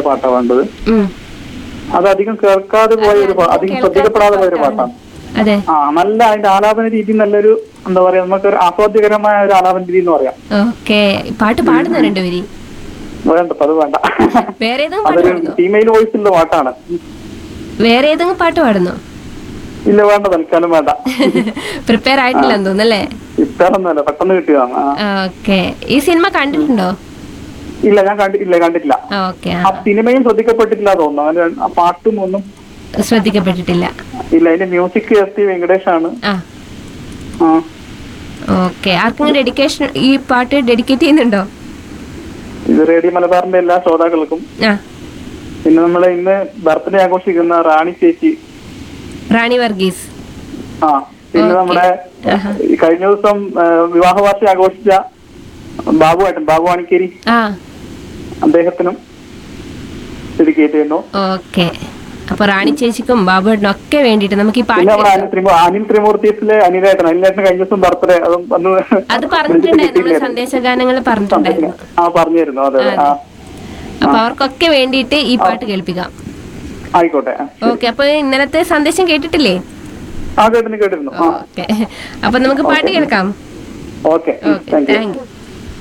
സിനിമയിലെ പാട്ടാണ് വേണ്ടത് ഉം. അത് അധികം കേൾക്കാതെ പോയ ഒരു പാ- അധികം ശ്രദ്ധിക്കപ്പെടാതെ പോയ ഒരു പാട്ടാണ് അതെ ആ നല്ല അതിന്റെ ആലാപന രീതി നല്ലൊരു എന്താ പറയാ നമുക്ക് ഒരു ആസ്വാദ്യകരമായ ഒരു ആലാപന രീതി എന്ന് പറയാം ഓക്കെ പാട്ട് പാടുന്ന രണ്ടുപേരി വേണ്ട അത് വേണ്ട വേറെ ഏതെങ്കിലും പാട്ട് അതൊരു പാടുന്നോ ഫീമെയിൽ വോയിസ് ഉള്ള പാട്ടാണ് വേറെ ഏതെങ്കിലും പാട്ട് പാടുന്നോ ഇല്ല വേണ്ട തൽക്കാലം വേണ്ട പ്രിപ്പയർ ആയിട്ടില്ലെന്ന് തോന്നല്ലേ ഇത്താറൊന്നുമല്ല പെട്ടെന്ന് കിട്ടിയതാണ് ആ. ഓക്കെ ഈ സിനിമ കണ്ടിട്ടുണ്ടോ ഇല്ല ഞാൻ കണ്ടിട്ടില്ല കണ്ടിട്ടില്ല ഓക്കെ ആ സിനിമയും ശ്രദ്ധിക്കപ്പെട്ടിട്ടില്ല തോന്നുന്നു അങ്ങനെ ആ പാട്ടും ഒന്നും ശ്രദ്ധിക്കപ്പെട്ടിട്ടില്ല ഇല്ല അതിന്റെ മ്യൂസിക് എസ് ടി വെങ്കടേഷ് ആണ് ആ ആ. ഓക്കെ ആർക്കെങ്കിലും ഡെഡിക്കേഷൻ ഈ പാട്ട് ഡെഡിക്കേറ്റ് ചെയ്യുന്നുണ്ടോ ഇത് റേഡിയോ മലബാറിന്റെ എല്ലാ ശ്രോതാക്കൾക്കും ആ പിന്നെ നമ്മൾ ഇന്ന് ബർത്ത്ഡേ ആഘോഷിക്കുന്ന റാണി ചേച്ചി റാണി വർഗീസ് ആ പിന്നെ Okay. നമ്മുടെ ആഹാ. ഈ കഴിഞ്ഞ ദിവസം ആ, വിവാഹ വാർഷികം ആഘോഷിച്ച ബാബുവായിട്ടും ബാബു വാണിക്കേരി ആ അദ്ദേഹത്തിനും ഡെഡിക്കേറ്റ് ചെയ്യുന്നു ഓക്കെ അപ്പൊ റാണി ചേച്ചിക്കും ബാബുവേട്ടനും ഒക്കെ വേണ്ടിയിട്ട് നമുക്ക് ഈ പിന്നെ പാട്ട് നമ്മുടെ അനിൽ ത്രിമൂ അനിൽ ത്രിമൂർത്തീസിലെ അനിലേട്ടൻ അനിലേട്ടൻ കഴിഞ്ഞ ദിവസം ബർത്ത്ഡേ അതും അന്ന് അത് പറഞ്ഞിട്ടുണ്ടായിരുന്നു നമ്മുടെ സന്ദേശഗാനങ്ങൾ പറഞ്ഞിട്ടുണ്ടായിരുന്നു ആ പറഞ്ഞിരുന്നു അതെ അതെ ആ അപ്പൊ അവർക്കൊക്കെ വേണ്ടിയിട്ട് ഈ പാട്ട് കേൾപ്പിക്കാം ആയിക്കോട്ടെ ആ. ഓക്കെ അപ്പൊ ഇന്നലത്തെ സന്ദേശം കേട്ടിട്ടില്ലേ ആ കേട്ടിന് കേട്ടിരുന്നു ആ ഓക്കെ അപ്പൊ നമുക്ക് പാട്ട് കേൾക്കാം okay okay thank you thank U